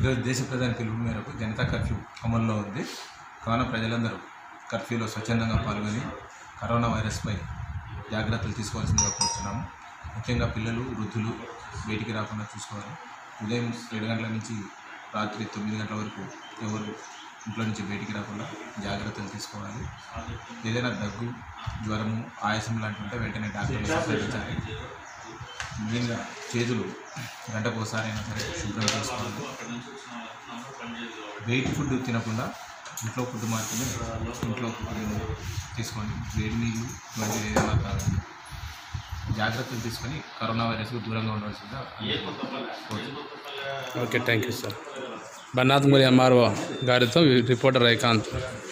ఈరోజు దేశ ప్రధాని పిలుపు మేరకు జనతా కర్ఫ్యూ అమల్లో ఉంది కావున ప్రజలందరూ కర్ఫ్యూలో స్వచ్ఛందంగా పాల్గొని కరోనా వైరస్పై జాగ్రత్తలు తీసుకోవాల్సిందిగా కోరుతున్నాము ముఖ్యంగా పిల్లలు వృద్ధులు బయటికి రాకుండా చూసుకోవాలి ఉదయం ఏడు గంటల నుంచి రాత్రి తొమ్మిది గంటల వరకు ఎవరు ఇంట్లో నుంచి బయటికి రాకుండా జాగ్రత్తలు తీసుకోవాలి ఏదైనా దగ్గు జ్వరము ఆయాసం లాంటివి ఉంటే వెంటనే డాక్టర్ని సంప్రదించాలి మెయిన్గా చేతులు గంటకు ఒకసారి అయినా సరే శుభ్రం చేసుకోవాలి వెయిట్ ఫుడ్ తినకుండా ఇంట్లో ఫుడ్ మాత్రమే ఇంట్లో ఫుడ్ తీసుకోండి వేడి నీళ్ళు ఇలాంటివి ఏదైనా తాగండి జాగ్రత్తలు తీసుకొని కరోనా వైరస్కు దూరంగా ఉండవలసిందిగా కోరుతున్నాను. ఓకే థ్యాంక్ యూ సార్ బన్నాథ్ మురి ఎంఆర్ఓ గారితో రిపోర్టర్ రేఖాంత్